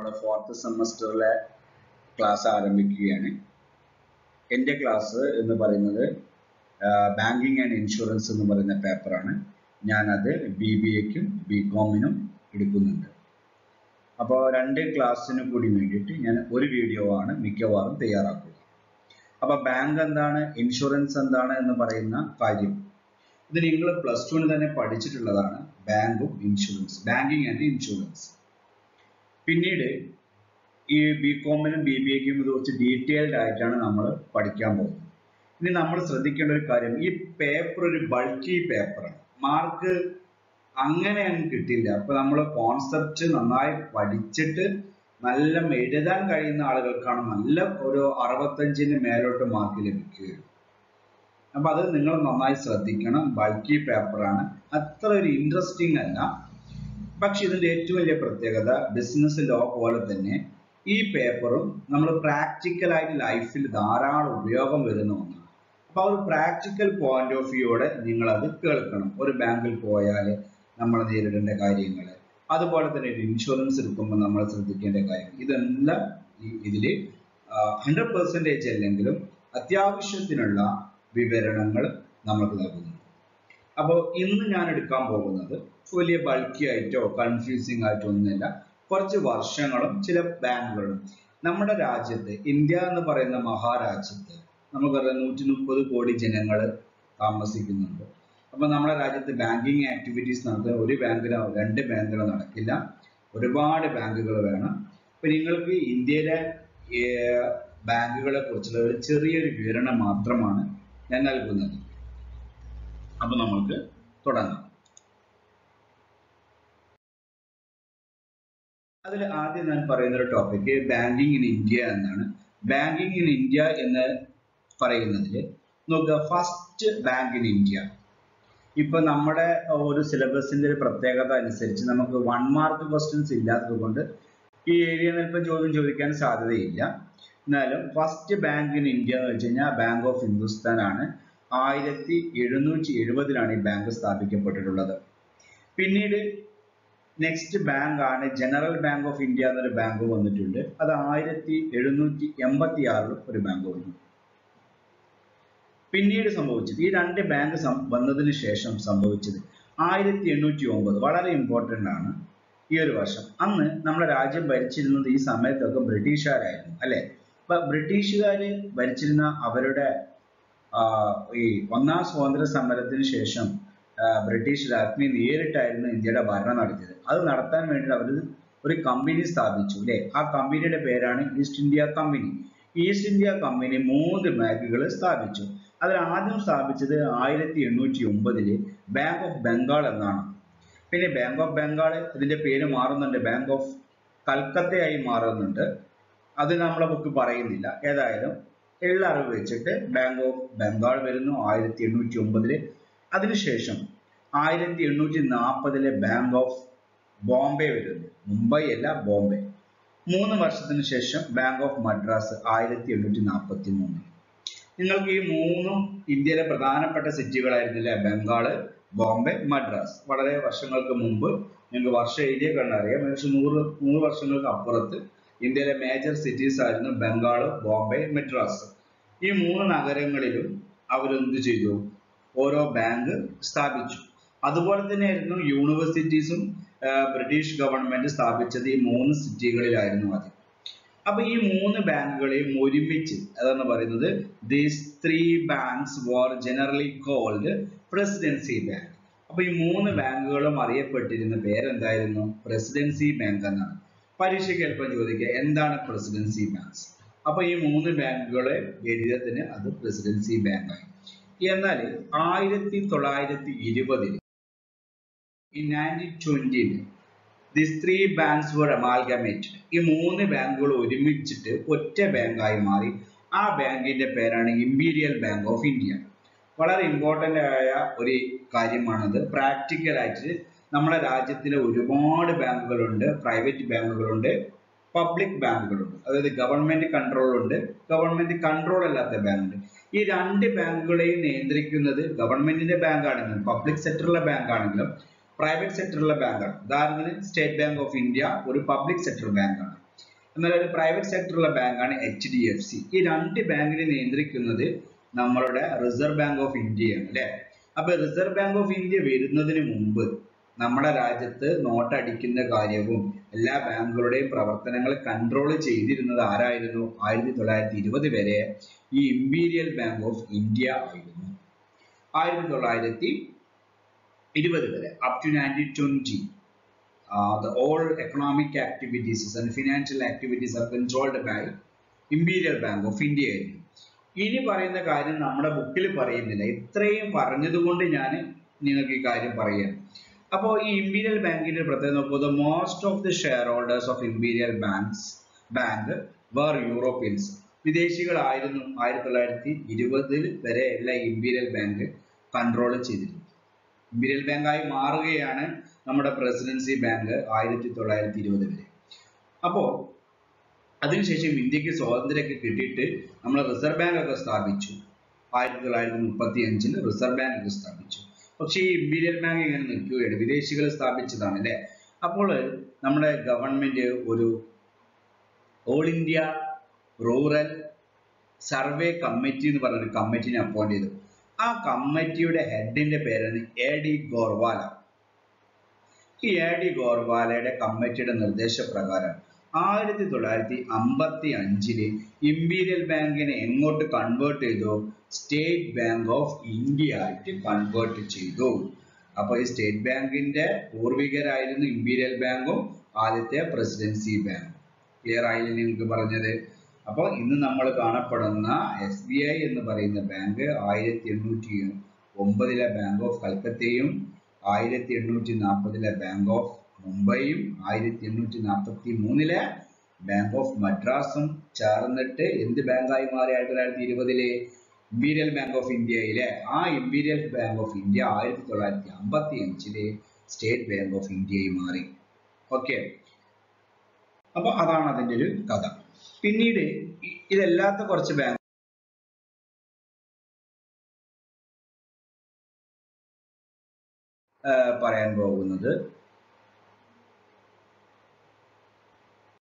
നമ്മുടെ fourth സെമസ്റ്ററിലെ class ആരംഭിക്കുകയാണ് എൻ്റെ ക്ലാസ് എന്ന് പറയുന്നത് ബാങ്കിങ് ആൻഡ് ഇൻഷുറൻസ് എന്ന് പറയുന്ന പേപ്പറാണ് ഞാനത് ബി ബി എക്കും ബി കോമിനും എടുക്കുന്നുണ്ട് അപ്പോൾ രണ്ട് ക്ലാസ്സിന് കൂടി വേണ്ടിയിട്ട് ഞാൻ ഒരു വീഡിയോ ആണ് മിക്കവാറും തയ്യാറാക്കുക അപ്പോൾ ബാങ്ക് എന്താണ് ഇൻഷുറൻസ് എന്താണ് എന്ന് പറയുന്ന കാര്യം ഇത് നിങ്ങൾ പ്ലസ് ടുവിന് തന്നെ പഠിച്ചിട്ടുള്ളതാണ് ബാങ്കും ഇൻഷുറൻസ് ബാങ്കിങ് ആൻഡ് ഇൻഷുറൻസ് പിന്നീട് ഈ ബി കോമിനും ബി ബി എക്കും ഇത് കുറച്ച് ഡീറ്റെയിൽഡ് ആയിട്ടാണ് നമ്മൾ പഠിക്കാൻ പോകുന്നത് ഇനി നമ്മൾ ശ്രദ്ധിക്കേണ്ട ഒരു കാര്യം ഈ പേപ്പർ ഒരു ബൾക്കി പേപ്പറാണ് മാർക്ക് അങ്ങനെ അങ്ങ് കിട്ടില്ല അപ്പൊ നമ്മൾ കോൺസെപ്റ്റ് നന്നായി പഠിച്ചിട്ട് നല്ല എഴുതാൻ കഴിയുന്ന ആളുകൾക്കാണ് നല്ല ഒരു അറുപത്തഞ്ചിന് മേലോട്ട് മാർക്ക് ലഭിക്കുകയുള്ളൂ അപ്പൊ അത് നിങ്ങൾ നന്നായി ശ്രദ്ധിക്കണം ബൾക്കി പേപ്പറാണ് അത്ര ഒരു ഇൻട്രസ്റ്റിംഗ് അല്ല പക്ഷെ ഇതിന്റെ ഏറ്റവും വലിയ പ്രത്യേകത ബിസിനസ് ലോ പോലെ തന്നെ ഈ പേപ്പറും നമ്മൾ പ്രാക്ടിക്കലായിട്ട് ലൈഫിൽ ധാരാളം ഉപയോഗം വരുന്ന ഒന്നാണ് അപ്പൊ ആ ഒരു പ്രാക്ടിക്കൽ പോയിന്റ് ഓഫ് വ്യൂയോടെ നിങ്ങൾ അത് കേൾക്കണം ഒരു ബാങ്കിൽ പോയാൽ നമ്മൾ നേരിടേണ്ട കാര്യങ്ങൾ അതുപോലെ തന്നെ ഒരു ഇൻഷുറൻസ് എടുക്കുമ്പോൾ നമ്മൾ ശ്രദ്ധിക്കേണ്ട കാര്യം ഇതെല്ലാം ഇതിൽ ഹൺഡ്രഡ് പെർസെൻറ്റേജ് അല്ലെങ്കിലും അത്യാവശ്യത്തിനുള്ള വിവരണങ്ങൾ നമുക്ക് നൽകുന്നു അപ്പോൾ ഇന്ന് ഞാൻ എടുക്കാൻ പോകുന്നത് വലിയ ബൾക്കി ആയിട്ടോ കൺഫ്യൂസിങ് ആയിട്ടോ ഒന്നുമില്ല കുറച്ച് വർഷങ്ങളും ചില ബാങ്കുകളും നമ്മുടെ രാജ്യത്ത് ഇന്ത്യ എന്ന് പറയുന്ന മഹാരാജ്യത്ത് നമുക്കറിയാം നൂറ്റി മുപ്പത് കോടി ജനങ്ങൾ താമസിക്കുന്നുണ്ട് അപ്പൊ നമ്മുടെ രാജ്യത്ത് ബാങ്കിങ് ആക്ടിവിറ്റീസ് നടത്താൻ ഒരു ബാങ്കിലോ രണ്ട് ബാങ്കിലോ നടക്കില്ല ഒരുപാട് ബാങ്കുകൾ വേണം അപ്പൊ നിങ്ങൾക്ക് ഇന്ത്യയിലെ ബാങ്കുകളെ കുറിച്ചുള്ള ഒരു ചെറിയൊരു വിവരണം മാത്രമാണ് ഞാൻ നൽകുന്നത് അപ്പൊ നമുക്ക് തുടങ്ങാം അതിൽ ആദ്യം ഞാൻ പറയുന്ന ഒരു ടോപ്പിക് ബാങ്കിങ് ഇൻ ഇന്ത്യ എന്നാണ് ബാങ്കിങ് ഇൻ ഇന്ത്യ എന്ന് പറയുന്നതിൽ നോക്കുക ഫസ്റ്റ് ബാങ്ക് ഇൻ ഇന്ത്യ ഇപ്പൊ നമ്മുടെ ഒരു സിലബസിന്റെ ഒരു പ്രത്യേകത അനുസരിച്ച് നമുക്ക് വൺ മാർക്ക് ക്വസ്റ്റ്യൻസ് ഇല്ലാത്തത് കൊണ്ട് ഈ ഏരിയയിൽ നിന്ന് ഇപ്പം ചോദ്യം ചോദിക്കാൻ സാധ്യതയില്ല എന്നാലും ഫസ്റ്റ് ബാങ്ക് ഇൻ ഇന്ത്യ എന്ന് വെച്ച് കഴിഞ്ഞാൽ ബാങ്ക് ഓഫ് ഹിന്ദുസ്ഥാൻ ആണ് ആയിരത്തി എഴുന്നൂറ്റി എഴുപതിലാണ് ഈ ബാങ്ക് സ്ഥാപിക്കപ്പെട്ടിട്ടുള്ളത് പിന്നീട് നെക്സ്റ്റ് ബാങ്ക് ആണ് ജനറൽ ബാങ്ക് ഓഫ് ഇന്ത്യ എന്നൊരു ബാങ്ക് വന്നിട്ടുണ്ട് അത് ആയിരത്തി എഴുന്നൂറ്റി എൺപത്തി ആറിൽ ഒരു ബാങ്ക് വന്നു പിന്നീട് സംഭവിച്ചത് ഈ രണ്ട് ബാങ്ക് വന്നതിന് ശേഷം സംഭവിച്ചത് ആയിരത്തി എണ്ണൂറ്റി ഒമ്പത് വളരെ ഇമ്പോർട്ടൻ്റ് ആണ് ഈ ഒരു വർഷം അന്ന് നമ്മുടെ രാജ്യം ഭരിച്ചിരുന്നത് ഈ സമയത്തൊക്കെ ബ്രിട്ടീഷുകാരായിരുന്നു അല്ലെ അപ്പൊ ബ്രിട്ടീഷുകാർ ഭരിച്ചിരുന്ന അവരുടെ ഈ ഒന്നാം സ്വാതന്ത്ര്യ സമരത്തിന് ശേഷം ബ്രിട്ടീഷ് രാജ്ഞി നേരിട്ടായിരുന്നു ഇന്ത്യയുടെ ഭരണം നടത്തിയത് അത് നടത്താൻ വേണ്ടി അവർ ഒരു കമ്പനി സ്ഥാപിച്ചു അല്ലെ ആ കമ്പനിയുടെ പേരാണ് East India Company East India Company മൂന്ന് ബാങ്കുകൾ സ്ഥാപിച്ചു അതിൽ ആദ്യം സ്ഥാപിച്ചത് ആയിരത്തി എണ്ണൂറ്റി ഒമ്പതില് ബാങ്ക് ഓഫ് ബംഗാൾ എന്നാണ് പിന്നെ ബാങ്ക് ഓഫ് ബംഗാൾ ഇതിന്റെ പേര് മാറുന്നുണ്ട് ബാങ്ക് ഓഫ് കൽക്കത്തയായി മാറുന്നുണ്ട് അത് നമ്മളെ ബുക്ക് പറയുന്നില്ല ഏതായാലും ഉള്ള അറിവ് വെച്ചിട്ട് ബാങ്ക് ഓഫ് ബംഗാൾ വരുന്നു ആയിരത്തി എണ്ണൂറ്റി ഒമ്പതില് അതിനുശേഷം ആയിരത്തി എണ്ണൂറ്റി നാൽപ്പതിലെ ബാങ്ക് ഓഫ് ബോംബെ വരുന്നു മുംബൈ അല്ല ബോംബെ മൂന്ന് വർഷത്തിന് ശേഷം ബാങ്ക് ഓഫ് മദ്രാസ് ആയിരത്തി എണ്ണൂറ്റി നാൽപ്പത്തി മൂന്ന് നിങ്ങൾക്ക് ഈ മൂന്നും ഇന്ത്യയിലെ പ്രധാനപ്പെട്ട സിറ്റികളായിരുന്നില്ലേ ബംഗാള് ബോംബെ മദ്രാസ് വളരെ വർഷങ്ങൾക്ക് മുമ്പ് നിങ്ങൾക്ക് വർഷം എഴുതിയ കണ്ടറിയാം ഏകദേശം നൂറ് നൂറ് വർഷങ്ങൾക്ക് അപ്പുറത്ത് ഇന്ത്യയിലെ മേജർ സിറ്റീസ് ആയിരുന്നു ബംഗാൾ ബോംബെ മദ്രാസ് ഈ മൂന്ന് നഗരങ്ങളിലും അവരെന്ത് ചെയ്തു ഓരോ ബാങ്ക് സ്ഥാപിച്ചു അതുപോലെ തന്നെയായിരുന്നു യൂണിവേഴ്സിറ്റീസും ബ്രിട്ടീഷ് ഗവൺമെന്റ് സ്ഥാപിച്ചത് ഈ മൂന്ന് സിറ്റികളിലായിരുന്നു ആദ്യം അപ്പൊ ഈ മൂന്ന് ബാങ്കുകളെയും ഒരുമിച്ച് അതെന്ന് പറയുന്നത് these three banks were generally called presidency bank അപ്പൊ ഈ മൂന്ന് ബാങ്കുകളും അറിയപ്പെട്ടിരുന്ന പേരെന്തായിരുന്നു പ്രസിഡൻസി ബാങ്ക് എന്നാണ് പരീക്ഷയ്ക്ക് എളുപ്പം ചോദിക്കുക എന്താണ് പ്രസിഡൻസി ബാങ്ക്സ് അപ്പൊ ഈ മൂന്ന് ബാങ്കുകളെ എഴുതിയതിന് അത് പ്രസിഡൻസി ബാങ്കായി എന്നാൽ ആയിരത്തി തൊള്ളായിരത്തി ഇരുപതിൽ ഈ നയൻറ്റീൻ ട്വന്റിയിൽ this three banks were amalgamated ഈ മൂന്ന് ബാങ്കുകൾ ഒരുമിച്ചിട്ട് ഒറ്റ ബാങ്കായി മാറി ആ ബാങ്കിന്റെ പേരാണ് ഇമ്പീരിയൽ ബാങ്ക് ഓഫ് ഇന്ത്യ വളരെ ഇമ്പോർട്ടൻ്റ് ആയ ഒരു കാര്യമാണത് പ്രാക്ടിക്കൽ ആയിട്ട് നമ്മുടെ രാജ്യത്തിലെ ഒരുപാട് ബാങ്കുകളുണ്ട് പ്രൈവറ്റ് ബാങ്കുകളുണ്ട് പബ്ലിക് ബാങ്കുകളുണ്ട് അതായത് ഗവൺമെന്റ് കൺട്രോൾ ഉണ്ട് ഗവൺമെന്റ് കൺട്രോൾ അല്ലാത്ത ബാങ്കുണ്ട് ഈ രണ്ട് ബാങ്കുകളെയും നിയന്ത്രിക്കുന്നത് ഗവൺമെന്റിന്റെ ബാങ്ക് ആണെങ്കിലും പബ്ലിക് സെക്ടറിലെ ബാങ്ക് ആണെങ്കിലും പ്രൈവറ്റ് സെക്ടറിലെ ബാങ്കാണ് ഉദാഹരണത്തിന് സ്റ്റേറ്റ് ബാങ്ക് ഓഫ് ഇന്ത്യ ഒരു പബ്ലിക് സെക്ടർ ബാങ്കാണ് എന്നാൽ ഒരു പ്രൈവറ്റ് സെക്ടറുള്ള ബാങ്കാണ് എച്ച് ഡി എഫ് സി ഈ രണ്ട് ബാങ്കിനെ നിയന്ത്രിക്കുന്നത് നമ്മളുടെ റിസർവ് ബാങ്ക് ഓഫ് ഇന്ത്യയാണ് അല്ലെ അപ്പൊ റിസർവ് ബാങ്ക് ഓഫ് ഇന്ത്യ വരുന്നതിന് മുമ്പ് നമ്മുടെ രാജ്യത്ത് നോട്ടടിക്കുന്ന കാര്യവും എല്ലാ ബാങ്കുകളുടെയും പ്രവർത്തനങ്ങൾ കൺട്രോൾ ചെയ്തിരുന്നത് ആരായിരുന്നു ആയിരത്തി തൊള്ളായിരത്തി ഇരുപത് വരെ ഈ ഇമ്പീരിയൽ ബാങ്ക് ഓഫ് ഇന്ത്യ ആയിരുന്നു ആയിരത്തി തൊള്ളായിരത്തി ഇരുപത് വരെ up to nineteen twenty the all economic activities and financial activities are controlled by imperial bank of india ആയിരുന്നു ഇനി പറയുന്ന കാര്യം നമ്മുടെ ബുക്കിൽ പറയുന്നില്ല ഇത്രയും പറഞ്ഞതുകൊണ്ട് ഞാൻ നിങ്ങൾക്ക് ഈ കാര്യം പറയാം അപ്പോൾ ഈ ഇമ്പീരിയൽ ബാങ്കിന്റെ പ്രത്യേകത നോക്കൂ the most of the shareholders of Imperial Banks Bank were Europeans വിദേശികളായിരുന്നു ആയിരത്തി തൊള്ളായിരത്തി ഇരുപതിൽ വരെ എല്ലാ ഇമ്പീരിയൽ ബാങ്ക് കൺട്രോൾ ചെയ്തിരുന്നത് ഇമ്പീരിയൽ ബാങ്കായി മാറുകയാണ് നമ്മുടെ പ്രസിഡൻസി ബാങ്ക് ആയിരത്തി തൊള്ളായിരത്തി ഇരുപത് വരെ അപ്പോൾ അതിനുശേഷം ഇന്ത്യക്ക് സ്വാതന്ത്ര്യമൊക്കെ കിട്ടിയിട്ട് നമ്മൾ റിസർവ് ബാങ്ക് ഒക്കെ സ്ഥാപിച്ചു ആയിരത്തി തൊള്ളായിരത്തി മുപ്പത്തി അഞ്ചിൽ റിസർവ് ബാങ്ക് ഒക്കെ സ്ഥാപിച്ചു പക്ഷേ ഈ ഇമ്പീരിയൽ ബാങ്ക് ഇങ്ങനെ നിൽക്കുകയാണ് വിദേശികൾ സ്ഥാപിച്ചതാണ് അല്ലേ അപ്പോൾ നമ്മുടെ ഗവൺമെന്റ് ഒരു All India Rural Survey Committee എന്ന് പറഞ്ഞൊരു കമ്മിറ്റിനെ അപ്പോയിന്റ് ചെയ്തു ആ കമ്മിറ്റിയുടെ ഹെഡിന്റെ പേരാണ് എ ഡി ഗോർവാല ഈ എ ഡി ഗോർവാലയുടെ കമ്മിറ്റിയുടെ നിർദ്ദേശപ്രകാരം ആയിരത്തി തൊള്ളായിരത്തി അമ്പത്തി അഞ്ചില് ഇമ്പീരിയൽ ബാങ്കിനെ എങ്ങോട്ട് കൺവേർട്ട് ചെയ്തു സ്റ്റേറ്റ് ബാങ്ക് ഓഫ് ഇന്ത്യ ആയിട്ട് കൺവേർട്ട് ചെയ്തു അപ്പൊ ഈ സ്റ്റേറ്റ് ബാങ്കിന്റെ പൂർവികരായിരുന്നു ഇമ്പീരിയൽ ബാങ്കും ആദ്യത്തെ പ്രസിഡൻസി ബാങ്കും ക്ലിയർ ആയില്ലേ നിങ്ങൾക്ക് പറഞ്ഞത് അപ്പോൾ ഇന്ന് നമ്മൾ കാണപ്പെടുന്ന എസ് ബി ഐ എന്ന് പറയുന്ന ബാങ്ക് ആയിരത്തി എണ്ണൂറ്റി ഒമ്പതിലെ ബാങ്ക് ഓഫ് കൽക്കത്തയും ആയിരത്തി എണ്ണൂറ്റി നാൽപ്പതിലെ ബാങ്ക് ഓഫ് മുംബൈയും ആയിരത്തി എണ്ണൂറ്റി നാൽപ്പത്തി മൂന്നിലെ ബാങ്ക് ഓഫ് മദ്രാസും ചേർന്നിട്ട് എന്ത് ബാങ്കായി മാറി ആയിരത്തി തൊള്ളായിരത്തി ഇരുപതിലെ ഇമ്പീരിയൽ ബാങ്ക് ഓഫ് ഇന്ത്യയിലെ ആ ഇമ്പീരിയൽ ബാങ്ക് ഓഫ് ഇന്ത്യ ആയിരത്തി തൊള്ളായിരത്തി അമ്പത്തി അഞ്ചിലെ സ്റ്റേറ്റ് ബാങ്ക് ഓഫ് ഇന്ത്യയായി മാറി ഓക്കെ അപ്പൊ അതാണ് അതിന്റെ ഒരു കഥ പിന്നീട് ഇ- ഇതല്ലാത്ത കുറച്ച് ബാങ്ക് പറയാൻ പോകുന്നത്